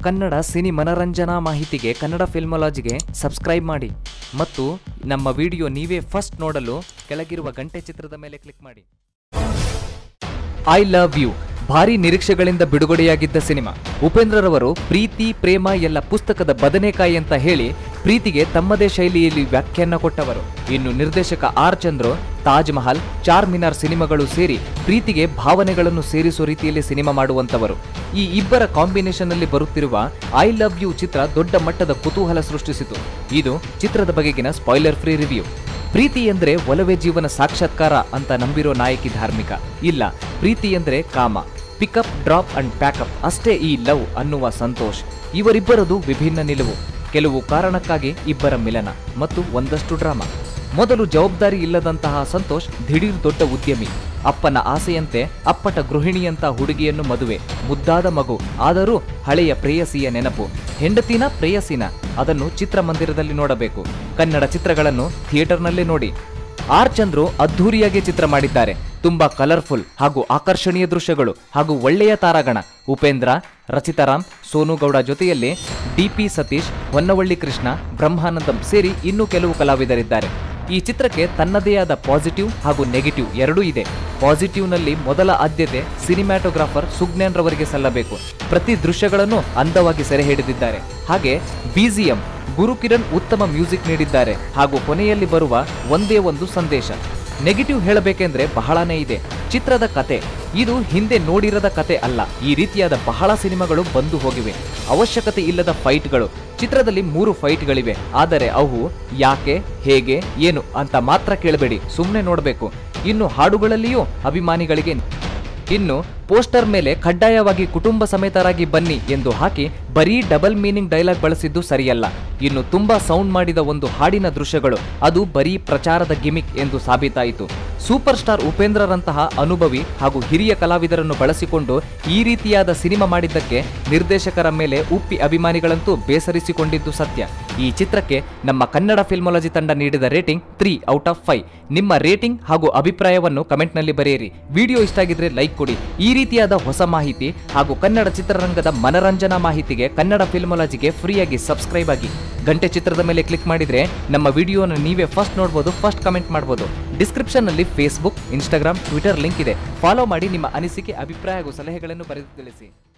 Kannada cine ಮನರಂಜನಾ ಮಾಹಿತಿಗೆ Kannada ಫಿಲ್ಮಾಲಜಿಗೆ subscribe ಮಾಡಿ ಮತ್ತು ನಮ್ಮ ವಿಡಿಯೋ ನೀವೇ ಫಸ್ಟ್ ನೋಡಲು ಕೆಳಗಿರುವ ಗಂಟೆ ಚಿತ್ರದ ಮೇಲೆ ಕ್ಲಿಕ್ ಮಾಡಿ ಐ ಲವ್ ಯು ಭಾರಿ ನಿರೀಕ್ಷೆಗಳಿಂದ ಬಿಡುಗಡೆಯಾಗಿದ್ದ ಸಿನಿಮಾ ಉಪೇಂದ್ರರವರು ಪ್ರೀತಿ ಪ್ರೇಮ ಎಲ್ಲ ಪುಸ್ತಕದ ಬದನೆಕಾಯಿ ಅಂತ ಹೇಳಿ ಪ್ರೀತಿಗೆ ತಮ್ಮದೇ ಶೈಲಿಯಲ್ಲಿ ವ್ಯಾಖ್ಯಾನ ಕೊಟ್ಟವರು ಇನ್ನು ನಿರ್ದೇಶಕ ಆರ್ ಚಂದ್ರು ತಾಜ್ ಮಹಲ್ ಚಾರ್ ಮಿನಾರ್ ಸಿನಿಮಾಗಳು ಸೇರಿ ಪ್ರೀತಿಗೆ ಭಾವನೆಗಳನ್ನು ಸೇರಿಸುವ ರೀತಿಯಲ್ಲಿ ಸಿನಿಮಾ ಮಾಡುವಂತವರು ಈ ಇಬ್ಬರ ಕಾಂಬಿನೇಷನ್ ಅಲ್ಲಿ ಬರುತ್ತಿರುವ ಐ ಲವ್ ಯು ಚಿತ್ರ ದೊಡ್ಡ ಮಟ್ಟದ ಕುತೂಹಲ ಸೃಷ್ಟಿಸಿತು ಇದು ಚಿತ್ರದ ಬಗೆಗಿನ ಸ್ಪಾಯ್ಲರ್ ಫ್ರೀ ರಿವ್ಯೂ ಪ್ರೀತಿ ಎಂದ್ರೆ ಒಲವೇ ಜೀವನ ಸಾಕ್ಷಾತ್ಕಾರ ಅಂತ ನಂಬಿರೋ ನಾಯಕಿ ಧಾರ್ಮಿಕ ಇಲ್ಲ ಪ್ರೀತಿ ಎಂದ್ರೆ ಕಾಮ ಪಿಕಪ್ ಡ್ರಾಪ್ ಅಂಡ್ ಪ್ಯಾಕಪ್ ಅಷ್ಟೇ ಈ ಲವ್ ಅನ್ನುವ ಸಂತೋಷ್ ಇವರಿಬ್ಬರದು ವಿಭಿನ್ನ ನಿಲುವು ಕೆಲವು ಕಾರಣಕ್ಕಾಗಿ ಇಬ್ಬರ ಮಿಲನ ಮತ್ತು ಒಂದಷ್ಟು ಡ್ರಾಮಾ ಮೊದಲು ಜವಾಬ್ದಾರಿ ಇಲ್ಲದಂತಹ ಸಂತೋಷ್ ದಿಢೀರ್ ದೊಡ್ಡ ಉದ್ಯಮಿ ಅಪ್ಪನ ಆಸೆಯಂತೆ ಅಪ್ಪಟ ಗೃಹಿಣಿಯಂತ ಹುಡುಗಿಯನ್ನು ಮದುವೆ ಮುದ್ದಾದ ಮಗು ಆದರೂ ಹಳೆಯ ಪ್ರೇಯಸಿಯ ನೆನಪು ಹೆಂಡತಿನ ಪ್ರೇಯಸಿನ ಅದನ್ನು ಚಿತ್ರಮಂದಿರದಲ್ಲಿ ನೋಡಬೇಕು ಕನ್ನಡ ಚಿತ್ರಗಳನ್ನು ಥಿಯೇಟರ್ನಲ್ಲೇ ನೋಡಿ ಆರ್ ಚಂದ್ರು ಅದ್ಧೂರಿಯಾಗಿ ಚಿತ್ರ ಮಾಡಿದ್ದಾರೆ ತುಂಬಾ ಕಲರ್ಫುಲ್ ಹಾಗೂ ಆಕರ್ಷಣೀಯ ದೃಶ್ಯಗಳು ಹಾಗೂ ಒಳ್ಳೆಯ ತಾರಾಗಣ ಉಪೇಂದ್ರ ರಚಿತಾರಾಮ್ ಸೋನುಗೌಡ ಜೊತೆಯಲ್ಲಿ ಡಿಪಿ ಸತೀಶ್ ಹೊನ್ನವಳ್ಳಿ ಕೃಷ್ಣ ಬ್ರಹ್ಮಾನಂದಂ ಸೇರಿ ಇನ್ನೂ ಕೆಲವು ಕಲಾವಿದರಿದ್ದಾರೆ ಈ ಚಿತ್ರಕ್ಕೆ ತನ್ನದೇ ಆದ ಪಾಸಿಟಿವ್ ಹಾಗೂ ನೆಗೆಟಿವ್ ಎರಡೂ ಇದೆ ಪಾಸಿಟಿವ್ನಲ್ಲಿ ಮೊದಲ ಆದ್ಯತೆ ಸಿನಿಮ್ಯಾಟೋಗ್ರಾಫರ್ ಸುಜ್ಞಾನ್ ರವರಿಗೆ ಸಲ್ಲಬೇಕು ಪ್ರತಿ ದೃಶ್ಯಗಳನ್ನು ಅಂದವಾಗಿ ಸೆರೆ ಹಿಡಿದಿದ್ದಾರೆ ಹಾಗೆ ಬಿಜಿಎಂ ಗುರುಕಿರಣ್ ಉತ್ತಮ ಮ್ಯೂಸಿಕ್ ನೀಡಿದ್ದಾರೆ ಹಾಗೂ ಕೊನೆಯಲ್ಲಿ ಬರುವ ಒಂದೇ ಒಂದು ಸಂದೇಶ ನೆಗೆಟಿವ್ ಹೇಳಬೇಕೆಂದ್ರೆ ಬಹಳನೇ ಇದೆ ಚಿತ್ರದ ಕತೆ ಇದು ಹಿಂದೆ ನೋಡಿರದ ಕತೆ ಅಲ್ಲ ಈ ರೀತಿಯಾದ ಬಹಳ ಸಿನಿಮಾಗಳು ಬಂದು ಹೋಗಿವೆ ಅವಶ್ಯಕತೆ ಇಲ್ಲದ ಫೈಟ್ಗಳು ಚಿತ್ರದಲ್ಲಿ ಮೂರು ಫೈಟ್ಗಳಿವೆ ಆದರೆ ಅವು ಯಾಕೆ ಹೇಗೆ ಏನು ಅಂತ ಮಾತ್ರ ಕೇಳಬೇಡಿ ಸುಮ್ಮನೆ ನೋಡಬೇಕು ಇನ್ನು ಹಾಡುಗಳಲ್ಲಿಯೂ ಅಭಿಮಾನಿಗಳಿಗೆ ಇನ್ನು ಪೋಸ್ಟರ್ ಮೇಲೆ ಕಡ್ಡಾಯವಾಗಿ ಕುಟುಂಬ ಸಮೇತರಾಗಿ ಬನ್ನಿ ಎಂದು ಹಾಕಿ ಬರೀ ಡಬಲ್ ಮೀನಿಂಗ್ ಡೈಲಾಗ್ ಬಳಸಿದ್ದು ಸರಿಯಲ್ಲ ಇನ್ನು ತುಂಬಾ ಸೌಂಡ್ ಮಾಡಿದ ಒಂದು ಹಾಡಿನ ದೃಶ್ಯಗಳು ಅದು ಬರೀ ಪ್ರಚಾರದ ಗಿಮಿಕ್ ಎಂದು ಸಾಬೀತಾಯಿತು ಸೂಪರ್ ಸ್ಟಾರ್ ಉಪೇಂದ್ರರಂತಹ ಅನುಭವಿ ಹಾಗೂ ಹಿರಿಯ ಕಲಾವಿದರನ್ನು ಬಳಸಿಕೊಂಡು ಈ ರೀತಿಯಾದ ಸಿನಿಮಾ ಮಾಡಿದ್ದಕ್ಕೆ ನಿರ್ದೇಶಕರ ಮೇಲೆ ಉಪ್ಪಿ ಅಭಿಮಾನಿಗಳಂತೂ ಬೇಸರಿಸಿಕೊಂಡಿದ್ದು ಸತ್ಯ ಈ ಚಿತ್ರಕ್ಕೆ ನಮ್ಮ ಕನ್ನಡ ಫಿಲ್ಮಾಲಜಿ ತಂಡ ನೀಡಿದ rating three out of five ನಿಮ್ಮ ರೇಟಿಂಗ್ ಹಾಗೂ ಅಭಿಪ್ರಾಯವನ್ನು ಕಮೆಂಟ್ನಲ್ಲಿ ಬರೆಯಿರಿ ವಿಡಿಯೋ ಇಷ್ಟ ಆಗಿದ್ರೆ ಲೈಕ್ ಕೊಡಿ ಈ ರೀತಿಯಾದ ಹೊಸ ಮಾಹಿತಿ ಹಾಗೂ ಕನ್ನಡ ಚಿತ್ರರಂಗದ ಮನರಂಜನಾ ಮಾಹಿತಿಗೆ ಕನ್ನಡ ಫಿಲ್ಮಾಲಜಿಗೆ ಫ್ರೀಯಾಗಿ ಸಬ್ಸ್ಕ್ರೈಬ್ ಆಗಿ ಗಂಟೆ ಚಿತ್ರದ ಮೇಲೆ ಕ್ಲಿಕ್ ಮಾಡಿದ್ರೆ ನಮ್ಮ ವಿಡಿಯೋನ ನೀವೇ ಫಸ್ಟ್ ನೋಡ್ಬೋದು ಫಸ್ಟ್ ಕಮೆಂಟ್ ಮಾಡ್ಬೋದು ಡಿಸ್ಕ್ರಿಪ್ಷನ್ ನಲ್ಲಿ ಫೇಸ್ಬುಕ್ ಇನ್ಸ್ಟಾಗ್ರಾಮ್ ಟ್ವಿಟರ್ ಲಿಂಕ್ ಇದೆ ಫಾಲೋ ಮಾಡಿ ನಿಮ್ಮ ಅನಿಸಿಕೆ ಅಭಿಪ್ರಾಯ ಹಾಗೂ ಸಲಹೆಗಳನ್ನು ಬರೆದು ತಿಳಿಸಿ